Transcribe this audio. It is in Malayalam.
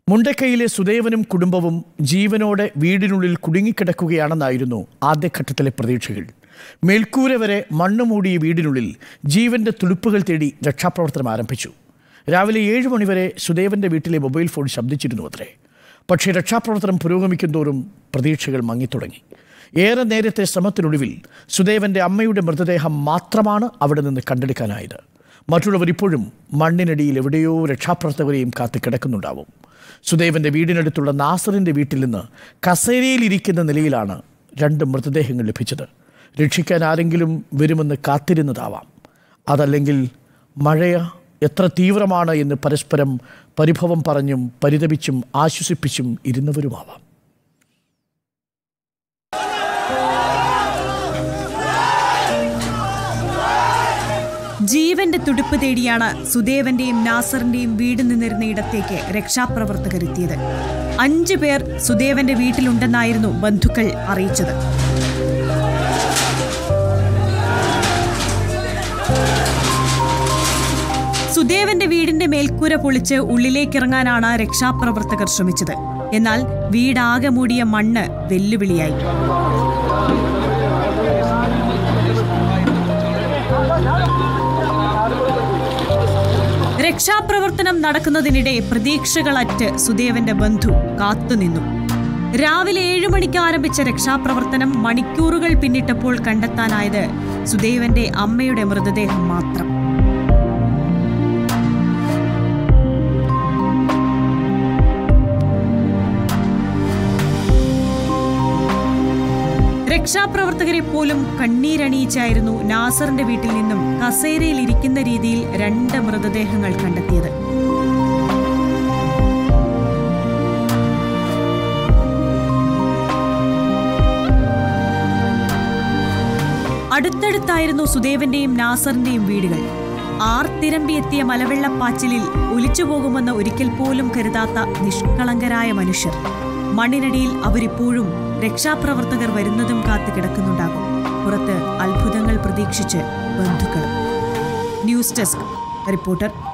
മുണ്ടക്കൈയിലെ സുദേവനും കുടുംബവും ജീവനോടെ വീടിനുള്ളിൽ കുടുങ്ങിക്കിടക്കുകയാണെന്നായിരുന്നു ആദ്യഘട്ടത്തിലെ പ്രതീക്ഷകൾ മേൽക്കൂര വരെ മണ്ണ് മൂടിയ വീടിനുള്ളിൽ ജീവന്റെ തുടുപ്പുകൾ തേടി രക്ഷാപ്രവർത്തനം ആരംഭിച്ചു രാവിലെ ഏഴ് മണിവരെ സുദേവന്റെ വീട്ടിലെ മൊബൈൽ ഫോൺ ശബ്ദിച്ചിരുന്നു അത്രേ പക്ഷേ രക്ഷാപ്രവർത്തനം പുരോഗമിക്കുന്തോറും പ്രതീക്ഷകൾ മങ്ങിത്തുടങ്ങി ഏറെ നേരത്തെ ശ്രമത്തിനൊടുവിൽ സുദേവന്റെ അമ്മയുടെ മൃതദേഹം മാത്രമാണ് അവിടെ നിന്ന് കണ്ടെടുക്കാനായത് മറ്റുള്ളവർ ഇപ്പോഴും മണ്ണിനടിയിൽ എവിടെയോ രക്ഷാപ്രവർത്തകരെയും കാത്തു കിടക്കുന്നുണ്ടാവും സുദേവന്റെ വീടിനടുത്തുള്ള നാസറിന്റെ വീട്ടിൽ നിന്ന് കസേരയിലിരിക്കുന്ന നിലയിലാണ് രണ്ട് മൃതദേഹങ്ങൾ ലഭിച്ചത് രക്ഷിക്കാൻ ആരെങ്കിലും വരുമെന്ന് കാത്തിരുന്നതാവാം അതല്ലെങ്കിൽ മഴയ എത്ര തീവ്രമാണ് എന്ന് പരസ്പരം പരിഭവം പറഞ്ഞും പരിതപിച്ചും ആശ്വസിപ്പിച്ചും ഇരുന്നവരുമാവാം ജീവന്റെ തുടുപ്പ് തേടിയാണ് സുദേവന്റെയും നാസറിന്റെയും വീട് നിന്നിരുന്ന ഇടത്തേക്ക് രക്ഷാപ്രവർത്തകർ എത്തിയത് അഞ്ചു പേർ സുദേവന്റെ വീട്ടിലുണ്ടെന്നായിരുന്നു ബന്ധുക്കൾ അറിയിച്ചത് സുദേവന്റെ വീടിന്റെ മേൽക്കൂര പൊളിച്ച് ഉള്ളിലേക്കിറങ്ങാനാണ് രക്ഷാപ്രവർത്തകർ ശ്രമിച്ചത് എന്നാൽ വീടാകെ മൂടിയ മണ്ണ് വെല്ലുവിളിയായി രക്ഷാപ്രവർത്തനം നടക്കുന്നതിനിടെ പ്രതീക്ഷകളറ്റ് സുദേവന്റെ ബന്ധു കാത്തുനിന്നു രാവിലെ ഏഴു മണിക്ക് ആരംഭിച്ച രക്ഷാപ്രവർത്തനം മണിക്കൂറുകൾ പിന്നിട്ടപ്പോൾ കണ്ടെത്താനായത് സുദേവന്റെ അമ്മയുടെ മൃതദേഹം മാത്രം രക്ഷാപ്രവർത്തകരെ പോലും കണ്ണീരണിയിച്ചായിരുന്നു നാസറിന്റെ വീട്ടിൽ നിന്നും കസേരയിൽ ഇരിക്കുന്ന രീതിയിൽ രണ്ട് മൃതദേഹങ്ങൾ കണ്ടെത്തിയത് അടുത്തടുത്തായിരുന്നു സുദേവന്റെയും നാസറിന്റെയും വീടുകൾ ആർത്തിരമ്പിയെത്തിയ മലവെള്ളപ്പാച്ചിലിൽ ഒലിച്ചുപോകുമെന്ന് ഒരിക്കൽ പോലും കരുതാത്ത നിഷ്കളങ്കരായ മനുഷ്യർ മണ്ണിനടിയിൽ അവരിപ്പോഴും രക്ഷാപ്രവർത്തകർ വരുന്നതും കാത്തു കിടക്കുന്നുണ്ടാകും പുറത്ത് അത്ഭുതങ്ങൾ പ്രതീക്ഷിച്ച് ബന്ധുക്കളും ന്യൂസ് ഡെസ്ക് റിപ്പോർട്ടർ